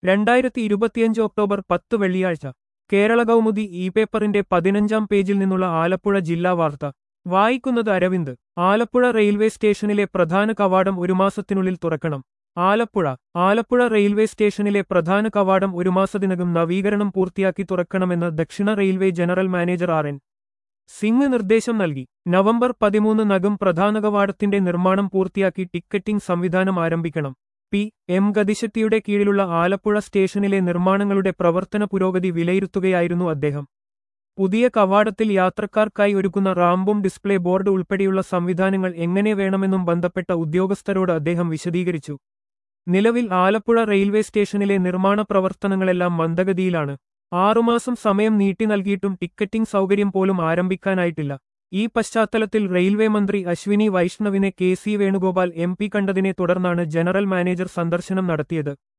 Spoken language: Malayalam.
രണ്ടായിരത്തി ഇരുപത്തിയഞ്ച് ഒക്ടോബർ പത്ത് വെള്ളിയാഴ്ച കേരള കൗമുദി ഇ പേപ്പറിന്റെ പതിനഞ്ചാം പേജിൽ നിന്നുള്ള ആലപ്പുഴ ജില്ലാ വാർത്ത വായിക്കുന്നത് അരവിന്ദ് ആലപ്പുഴ റെയിൽവേ സ്റ്റേഷനിലെ പ്രധാന കവാടം ഒരു മാസത്തിനുള്ളിൽ തുറക്കണം ആലപ്പുഴ ആലപ്പുഴ റെയിൽവേ സ്റ്റേഷനിലെ പ്രധാന കവാടം ഒരു മാസത്തിനകം നവീകരണം പൂർത്തിയാക്കി തുറക്കണമെന്ന് ദക്ഷിണ railway general manager R N Singh നിർദ്ദേശം നൽകി നവംബർ പതിമൂന്ന് നകം പ്രധാന കവാടത്തിന്റെ നിർമ്മാണം പൂർത്തിയാക്കി ടിക്കറ്റിംഗ് സംവിധാനം ആരംഭിക്കണം പി എം ഗതിശക്തിയുടെ കീഴിലുള്ള ആലപ്പുഴ സ്റ്റേഷനിലെ നിർമ്മാണങ്ങളുടെ പ്രവർത്തന പുരോഗതി വിലയിരുത്തുകയായിരുന്നു അദ്ദേഹം പുതിയ കവാടത്തിൽ യാത്രക്കാർക്കായി ഒരുക്കുന്ന റാമ്പും ഡിസ്പ്ലേ ബോർഡ് ഉൾപ്പെടെയുള്ള സംവിധാനങ്ങൾ എങ്ങനെ വേണമെന്നും ബന്ധപ്പെട്ട ഉദ്യോഗസ്ഥരോട് അദ്ദേഹം വിശദീകരിച്ചു നിലവിൽ ആലപ്പുഴ റെയിൽവേ സ്റ്റേഷനിലെ നിർമ്മാണ പ്രവർത്തനങ്ങളെല്ലാം മന്ദഗതിയിലാണ് ആറുമാസം സമയം നീട്ടി നൽകിയിട്ടും ടിക്കറ്റിംഗ് സൗകര്യം പോലും ആരംഭിക്കാനായിട്ടില്ല ഈ പശ്ചാത്തലത്തിൽ റെയിൽവേ മന്ത്രി അശ്വിനി വൈഷ്ണവിനെ K C Venugopal M P കണ്ടതിനെ തുടർന്നാണ് ജനറൽ മാനേജർ സന്ദർശനം നടത്തിയത്